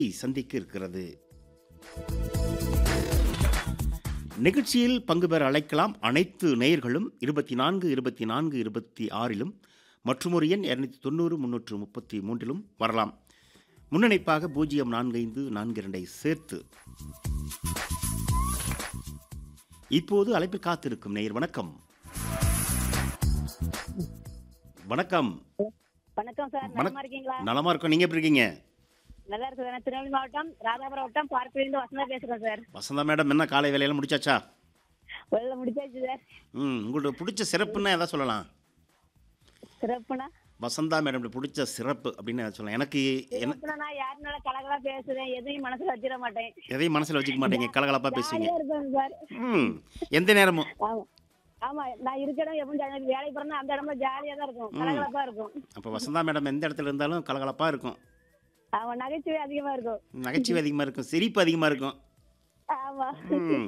சந்திக்க இருக்கிறது நிகழ்ச்சியில் பங்கு பெற அழைக்கலாம் அனைத்து நேயர்களும் இருபத்தி நான்கு இருபத்தி நான்கு இருபத்தி ஆறிலும் மற்றொரு எண் இரநூத்தி தொண்ணூறு முன்னூற்று முப்பத்தி மூன்றிலும் வரலாம் முன்னணிப்பாக பூஜ்ஜியம் நான்கு ஐந்து நான்கு இரண்டை சேர்த்து இப்போது அழைப்பில் காத்திருக்கும் நேயர் வணக்கம் வணக்கம் வணக்கம் சார் வணக்- நலமா இருக்கீங்களா நலமா இருக்கோம் நீங்க எப்படி இருக்கீங்க நல்லா இருக்கு சார் நான் திருநெல்வேலி மாவட்டம் ராதாபுரம் வட்டம் பார்ப்பிலிருந்து வசந்தா பேசுறேன் சார் வசந்தா மேடம் என்ன காலை வேலையெல்லாம் முடிச்சாச்சா வெளில முடிச்சாச்சு சார் ம் உங்களுக்கு பிடிச்ச சிறப்புன்னா எதாவது சொல்லலாம் சிறப்புனா வசந்தா மேடம் பிடிச்ச சிறப்பு அப்படின்னு எதாவது சொல்லலாம் எனக்கு என்ன சிறப்புனா நான் யாருனால கலகலா பேசுறேன் எதையும் மனசுல வச்சிட மாட்டேன் எதையும் மனசில் வச்சுக்க மாட்டீங்க கலகலப்பாக பேசுவீங்க ஜாலியா இருப்பேன் சார் ம் எந்த நேரமும் ஆமா ஆமா நான் இருக்க இடம் எப்பவும் ஜாலியா இருக்கு. வேலைக்கு போறேன்னா அந்த இடம்ல ஜாலியா தான் இருக்கும் கலகலப்பா இருக்கும் அப்போ வசந்தா மேடம் எந்த இடத்துல இருந்தாலும் கலகலப்பாக இருக்கும் ஆமா நகைச்சுவை அதிகமா இருக்கும் நகைச்சுவை அதிகமாக இருக்கும் சிரிப்பு அதிகமாக இருக்கும் ஆமா ம்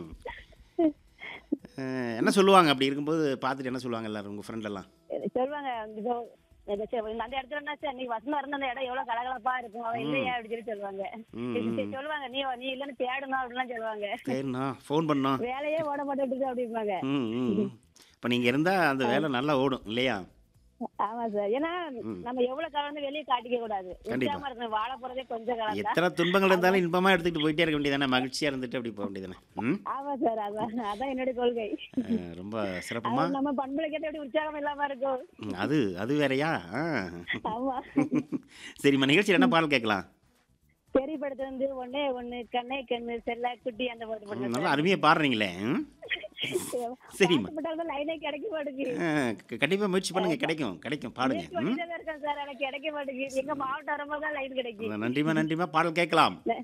அஹ், என்ன சொல்லுவாங்க அப்படி இருக்கும்போது பார்த்துட்டு என்ன சொல்லுவாங்க எல்லாரும் உங்கள் ஃப்ரெண்டெல்லாம் சொல்லுவாங்க இதோ இந்த சே- இந்த அந்த இடத்துல என்ன சார் நீ வசந்தா இருந்த அந்த இடம் எவ்வளவு கலகலப்பா இருக்கும் அவன் இல்லையா அப்படின்னு சொல்லி சொல்லுவாங்க ம், சரி, சொல்லுவாங்க நீ நீ இல்லன்னு தேடணும் அப்படின்லாம் சொல்லுவாங்க சரிண்ணா ஃபோன் பண்ணோம் வேலையே ஓட மாட்டேன் அப்படிம்பாங்க ம் ம் இப்போ நீங்கள் இருந்தால் அந்த வேலை நல்லா ஓடும் இல்லையா ஆமா சார் ஏன்னா நம்ம எவ்வளவு கலந்து வெளியே காட்டிக்க கூடாது கண்டிப்பா. உற்சாகமா இருக்கணும் வாழ போறதே கொஞ்சம் கலந்தா எத்தனை துன்பங்கள் இருந்தாலும் இன்பமாக எடுத்துக்கிட்டு போயிட்டே இருக்க வேண்டியதானே மகிழ்ச்சியாக இருந்துட்டு அப்படி போக வேண்டியதானே ம் ஆமா சார் அதான் அதான் என்னுடைய கொள்கை அஹ், ரொம்ப சிறப்புமா அது நம்ம பண்புல கேட்ட எப்படி உற்சாகம் இல்லாம இருக்கும் ம், அது அது வேறயா ஆ. ஆமா சரிம்மா நிகழ்ச்சியில் என்ன பாடல் கேட்கலாம் பெரிய படத்துல வந்து ஒண்ணே ஒண்ணு கண்ணே கண்ணு செல்ல குட்டி அந்த பாட்டு ம், பண்ணேன் நல்லா அருமையாக பாடுறீங்களே ம்? சரிம்மா. பாட்டு லைனே கிடைக்க மாட்டேங்குது ஆ, க- கண்டிப்பா முயற்சி பண்ணுங்க கிடைக்கும் கிடைக்கும் பாடுங்க முயற்சி ம் பண்ணிட்டு தான் இருக்கேன் சார் எனக்கு கிடைக்க மாட்டேங்குது எங்க மாவட்டம் வரும்போது தான் லைன் கிடைக்கும் நன்றிமா நன்றிமா பாடல் கேட்கலாம் ந-